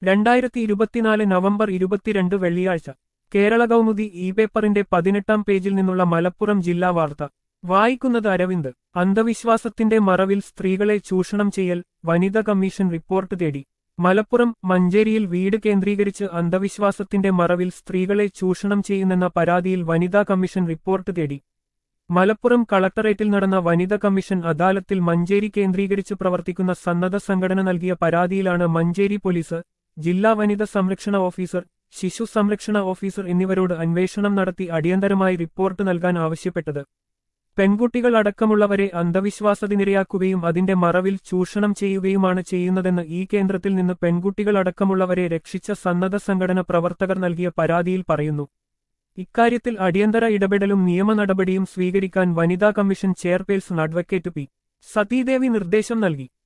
രണ്ടായിരത്തി ഇരുപത്തിനാല് നവംബർ ഇരുപത്തിരണ്ട് വെള്ളിയാഴ്ച കേരള കൗമുദി ഇ പേപ്പറിന്റെ പതിനെട്ടാം പേജിൽ നിന്നുള്ള മലപ്പുറം ജില്ലാ വാർത്ത വായിക്കുന്നത് അരവിന്ദ് അന്ധവിശ്വാസത്തിന്റെ മറവിൽ സ്ത്രീകളെ ചൂഷണം ചെയ്യൽ വനിതാ കമ്മീഷൻ റിപ്പോർട്ട് തേടി മലപ്പുറം മഞ്ചേരിയിൽ വീട് കേന്ദ്രീകരിച്ച് അന്ധവിശ്വാസത്തിന്റെ മറവിൽ സ്ത്രീകളെ ചൂഷണം ചെയ്യുന്നെന്ന പരാതിയിൽ വനിതാ കമ്മീഷൻ റിപ്പോർട്ട് തേടി മലപ്പുറം കളക്ടറേറ്റിൽ നടന്ന വനിതാ കമ്മീഷൻ അദാലത്തിൽ മഞ്ചേരി കേന്ദ്രീകരിച്ച് പ്രവർത്തിക്കുന്ന സന്നദ്ധ സംഘടന നൽകിയ പരാതിയിലാണ് മഞ്ചേരി പോലീസ് ജില്ലാ വനിതാ സംരക്ഷണ ഓഫീസർ ശിശു സംരക്ഷണ ഓഫീസർ എന്നിവരോട് അന്വേഷണം നടത്തി അടിയന്തരമായി റിപ്പോർട്ട് നൽകാൻ ആവശ്യപ്പെട്ടത് പെൺകുട്ടികൾ അടക്കമുള്ളവരെ അന്ധവിശ്വാസത്തിനിരയാക്കുകയും അതിന്റെ മറവിൽ ചൂഷണം ചെയ്യുകയുമാണ് ചെയ്യുന്നതെന്ന് ഈ കേന്ദ്രത്തിൽ നിന്ന് പെൺകുട്ടികൾ അടക്കമുള്ളവരെ രക്ഷിച്ച സന്നദ്ധ സംഘടന പ്രവർത്തകർ നൽകിയ പരാതിയിൽ പറയുന്നു ഇക്കാര്യത്തിൽ അടിയന്തര ഇടപെടലും നിയമ നടപടിയും സ്വീകരിക്കാൻ വനിതാ commission chairperson advocate P Sathidevi നിർദ്ദേശം നൽകി